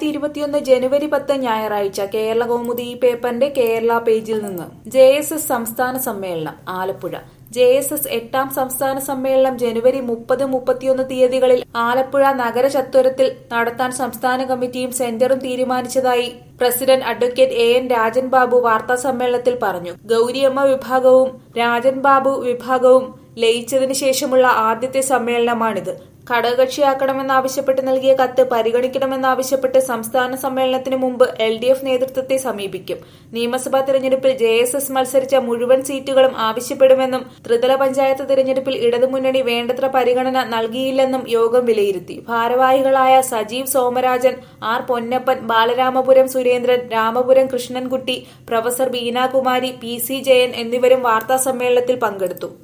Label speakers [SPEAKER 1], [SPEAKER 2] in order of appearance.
[SPEAKER 1] രണ്ടായിരത്തി ഇരുപത്തിയൊന്ന് ജനുവരി പത്ത് ഞായറാഴ്ച കേരള കൗമുദി ഈ പേപ്പറിന്റെ കേരള പേജിൽ നിന്ന് ജെ എസ് എസ് സംസ്ഥാന സമ്മേളനം ആലപ്പുഴ ജെ എസ് എസ് എട്ടാം സംസ്ഥാന സമ്മേളനം ജനുവരി മുപ്പത് മുപ്പത്തിയൊന്ന് തീയതികളിൽ ആലപ്പുഴ നഗര ചത്വരത്തിൽ നടത്താൻ സംസ്ഥാന കമ്മിറ്റിയും സെന്ററും തീരുമാനിച്ചതായി president advocate A N Rajan Babu വാർത്താ സമ്മേളനത്തിൽ പറഞ്ഞു ഗൌരിയമ്മ വിഭാഗവും രാജൻ ബാബു വിഭാഗവും ലയിച്ചതിനു ശേഷമുള്ള ആദ്യത്തെ സമ്മേളനമാണിത് ഘടകകക്ഷിയാക്കണമെന്നാവശ്യപ്പെട്ട് നൽകിയ കത്ത് പരിഗണിക്കണമെന്നാവശ്യപ്പെട്ട് സംസ്ഥാന സമ്മേളനത്തിന് മുമ്പ് എൽ ഡി എഫ് നേതൃത്വത്തെ സമീപിക്കും നിയമസഭാ തെരഞ്ഞെടുപ്പിൽ ജെ എസ് എസ് മത്സരിച്ച മുഴുവൻ സീറ്റുകളും ആവശ്യപ്പെടുമെന്നും ത്രിതല പഞ്ചായത്ത് തെരഞ്ഞെടുപ്പിൽ ഇടതുമുന്നണി വേണ്ടത്ര പരിഗണന നൽകിയില്ലെന്നും യോഗം വിലയിരുത്തി ഭാരവാഹികളായ Sajeev Somarajan R Ponnappan Balaramapuram Surendran Ramapuram Krishnankutty professor Beenakumari P C Jayan എന്നിവരും വാർത്താ സമ്മേളനത്തിൽ പങ്കെടുത്തു